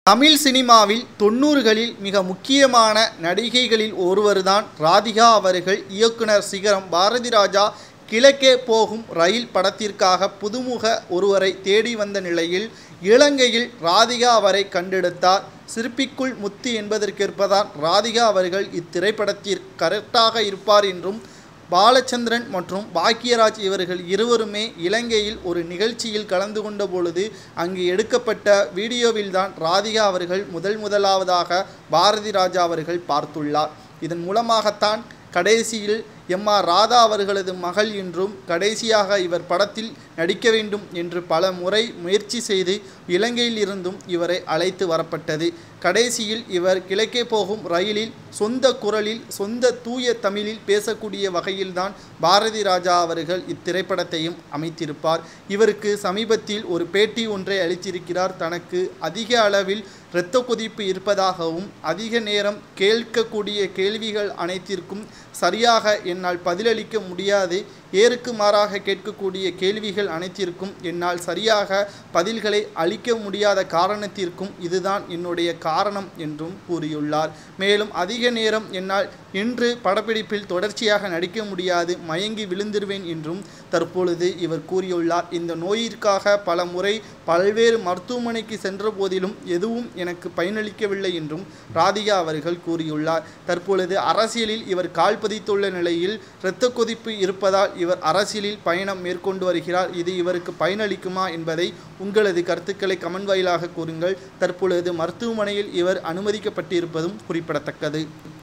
தமிழ் சினிமாவில் தொண்ணூறுகளில் மிக முக்கியமான நடிகைகளில் ஒருவர்தான் ராதிகா அவர்கள் இயக்குனர் சிகரம் பாரதி ராஜா கிழக்கே போகும் ரயில் படத்திற்காக புதுமுக ஒருவரை தேடி வந்த நிலையில் இலங்கையில் ராதிகா அவரை கண்டெடுத்தார் சிற்பிக்குள் முத்து என்பதற்கேற்பதான் ராதிகா அவர்கள் இத்திரைப்படத்தில் கரெக்டாக இருப்பார் என்றும் பாலச்சந்திரன் மற்றும் பாக்கியராஜ் இவர்கள் இருவருமே இலங்கையில் ஒரு நிகழ்ச்சியில் கலந்து கொண்ட பொழுது அங்கு எடுக்கப்பட்ட வீடியோவில்தான் ராதிகா அவர்கள் முதல் முதலாவதாக பாரதி ராஜா அவர்கள் பார்த்துள்ளார் இதன் மூலமாகத்தான் கடைசியில் எம் ஆர் ராதா அவர்களது மகள் என்றும் கடைசியாக இவர் படத்தில் நடிக்க வேண்டும் என்று பல முறை முயற்சி செய்து இலங்கையில் இருந்தும் இவரை அழைத்து வரப்பட்டது கடைசியில் இவர் கிழக்கே போகும் ரயிலில் சொந்த குரலில் சொந்த தூய தமிழில் பேசக்கூடிய வகையில்தான் பாரதி ராஜா அவர்கள் இத்திரைப்படத்தையும் அமைத்திருப்பார் இவருக்கு சமீபத்தில் ஒரு பேட்டி ஒன்றை அளித்திருக்கிறார் தனக்கு அதிக அளவில் இரத்த கொதிப்பு இருப்பதாகவும் அதிக நேரம் கேட்கக்கூடிய கேள்விகள் அனைத்திற்கும் சரியாக என்னால் பதிலளிக்க முடியாது ஏருக்கு மாறாக கேட்கக்கூடிய கேள்விகள் அனைத்திற்கும் என்னால் சரியாக பதில்களை அளிக்க முடியாத காரணத்திற்கும் இதுதான் என்னுடைய காரணம் என்றும் கூறியுள்ளார் மேலும் அதிக நேரம் என்னால் இன்று படப்பிடிப்பில் தொடர்ச்சியாக நடிக்க முடியாது மயங்கி விழுந்துருவேன் என்றும் தற்பொழுது இவர் கூறியுள்ளார் இந்த நோயிற்காக பல முறை பல்வேறு மருத்துவமனைக்கு சென்ற போதிலும் எதுவும் எனக்கு பயனளிக்கவில்லை என்றும் ராதிகா அவர்கள் கூறியுள்ளார் தற்பொழுது அரசியலில் இவர் கால் பதித்துள்ள நிலையில் இரத்த கொதிப்பு இருப்பதால் இவர் அரசியலில் பயணம் மேற்கொண்டு வருகிறார் இது இவருக்கு பயனளிக்குமா என்பதை உங்களது கருத்துக்களை கமெண்ட் வாயிலாக கூறுங்கள் தற்பொழுது மருத்துவமனையில் இவர் அனுமதிக்கப்பட்டிருப்பதும் குறிப்பிடத்தக்கது